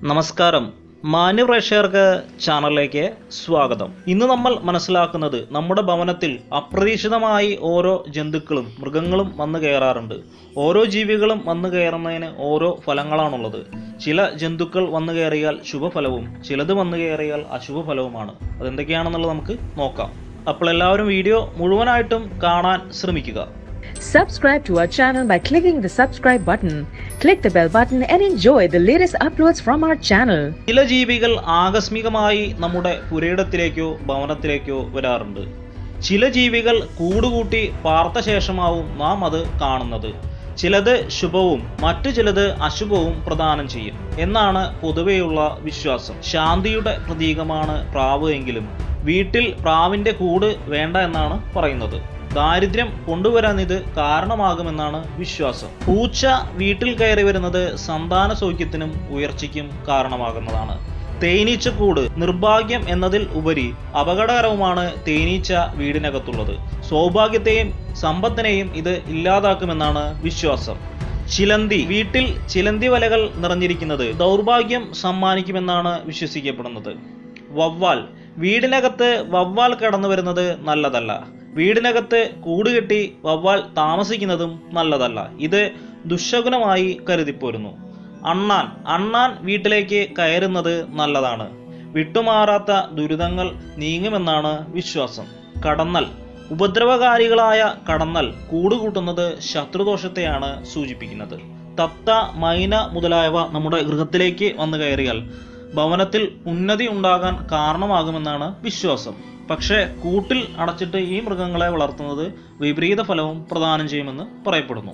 നമസ്കാരം മാന്യപ്രേക്ഷകർക്ക് ചാനലിലേക്ക് സ്വാഗതം ഇന്ന് നമ്മൾ മനസ്സിലാക്കുന്നത് നമ്മുടെ ഭവനത്തിൽ അപ്രതീക്ഷിതമായി ഓരോ ജന്തുക്കളും മൃഗങ്ങളും വന്നു കയറാറുണ്ട് ഓരോ ജീവികളും വന്നു കയറുന്നതിന് ഓരോ ഫലങ്ങളാണുള്ളത് ചില ജന്തുക്കൾ വന്നു കയറിയാൽ ശുഭഫലവും ചിലത് വന്നു കയറിയാൽ അശുഭഫലവുമാണ് അതെന്തൊക്കെയാണെന്നുള്ളത് നമുക്ക് നോക്കാം അപ്പോൾ എല്ലാവരും വീഡിയോ മുഴുവനായിട്ടും കാണാൻ ശ്രമിക്കുക Subscribe to our channel by clicking the subscribe button. Click the bell button and enjoy the latest uploads from our channel. ചില ജീവികൾ ആകസ്മികമായി നമ്മുടെ പുരയിടത്തിലേക്കോ ഭവനത്തിലേക്കോ വരാറുണ്ട് ചില ജീവികൾ കൂടുകൂട്ടി പാർത്ത ശേഷമാവും നാം അത് കാണുന്നത് ചിലത് ശുഭവും മറ്റു ചിലത് അശുഭവും പ്രദാനം ചെയ്യും എന്നാണ് പൊതുവെയുള്ള വിശ്വാസം ശാന്തിയുടെ പ്രതീകമാണ് പ്രാവ് എങ്കിലും വീട്ടിൽ പ്രാവിന്റെ കൂട് വേണ്ട എന്നാണ് പറയുന്നത് ദാരിദ്ര്യം കൊണ്ടുവരാൻ ഇത് കാരണമാകുമെന്നാണ് വിശ്വാസം പൂച്ച വീട്ടിൽ കയറി വരുന്നത് സന്താന സൗഖ്യത്തിനും ഉയർച്ചയ്ക്കും കാരണമാകുന്നതാണ് തേനീച്ചക്കൂട് നിർഭാഗ്യം എന്നതിൽ ഉപരി അപകടകരവുമാണ് തേനീച്ച വീടിനകത്തുള്ളത് സൗഭാഗ്യത്തെയും സമ്പത്തിനെയും ഇത് ഇല്ലാതാക്കുമെന്നാണ് വിശ്വാസം ചിലന്തി വീട്ടിൽ ചിലന്തി വലകൾ നിറഞ്ഞിരിക്കുന്നത് ദൗർഭാഗ്യം സമ്മാനിക്കുമെന്നാണ് വിശ്വസിക്കപ്പെടുന്നത് വവ്വാൽ വീടിനകത്ത് വവ്വാൽ കടന്നു വരുന്നത് നല്ലതല്ല വീടിനകത്ത് കൂടുകെട്ടി വവ്വാൽ താമസിക്കുന്നതും നല്ലതല്ല ഇത് ദുശകുനമായി കരുതിപ്പോരുന്നു അണ്ണാൻ അണ്ണാൻ വീട്ടിലേക്ക് കയറുന്നത് നല്ലതാണ് വിട്ടുമാറാത്ത ദുരിതങ്ങൾ നീങ്ങുമെന്നാണ് വിശ്വാസം കടന്നൽ ഉപദ്രവകാരികളായ കടന്നൽ കൂടുകൂട്ടുന്നത് ശത്രുദോഷത്തെയാണ് സൂചിപ്പിക്കുന്നത് തത്ത മൈന മുതലായവ നമ്മുടെ ഗൃഹത്തിലേക്ക് വന്നു കയറിയാൽ ഭവനത്തിൽ ഉന്നതി ഉണ്ടാകാൻ കാരണമാകുമെന്നാണ് വിശ്വാസം പക്ഷേ കൂട്ടിൽ അടച്ചിട്ട് ഈ മൃഗങ്ങളെ വളർത്തുന്നത് വിപരീത ഫലവും പ്രദാനം ചെയ്യുമെന്ന് പറയപ്പെടുന്നു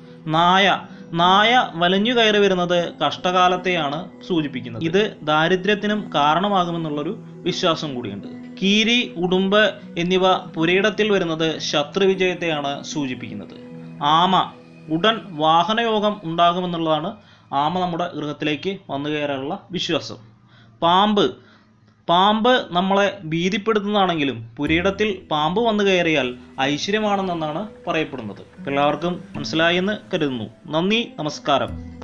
നായ നായ വലിഞ്ഞു കയറി വരുന്നത് കഷ്ടകാലത്തെയാണ് സൂചിപ്പിക്കുന്നത് ഇത് ദാരിദ്ര്യത്തിനും കാരണമാകുമെന്നുള്ളൊരു വിശ്വാസം കൂടിയുണ്ട് കീരി ഉടുമ്പ് എന്നിവ പുരയിടത്തിൽ വരുന്നത് ശത്രുവിജയത്തെയാണ് സൂചിപ്പിക്കുന്നത് ആമ ഉടൻ വാഹനയോഗം ഉണ്ടാകുമെന്നുള്ളതാണ് ആമ നമ്മുടെ ഗൃഹത്തിലേക്ക് വന്നു കയറാനുള്ള വിശ്വാസം പാമ്പ് പാമ്പ് നമ്മളെ ഭീതിപ്പെടുത്തുന്നതാണെങ്കിലും പുരയിടത്തിൽ പാമ്പ് വന്നു കയറിയാൽ ഐശ്വര്യമാണെന്നാണ് പറയപ്പെടുന്നത് എല്ലാവർക്കും മനസ്സിലായി എന്ന് കരുതുന്നു നന്ദി നമസ്കാരം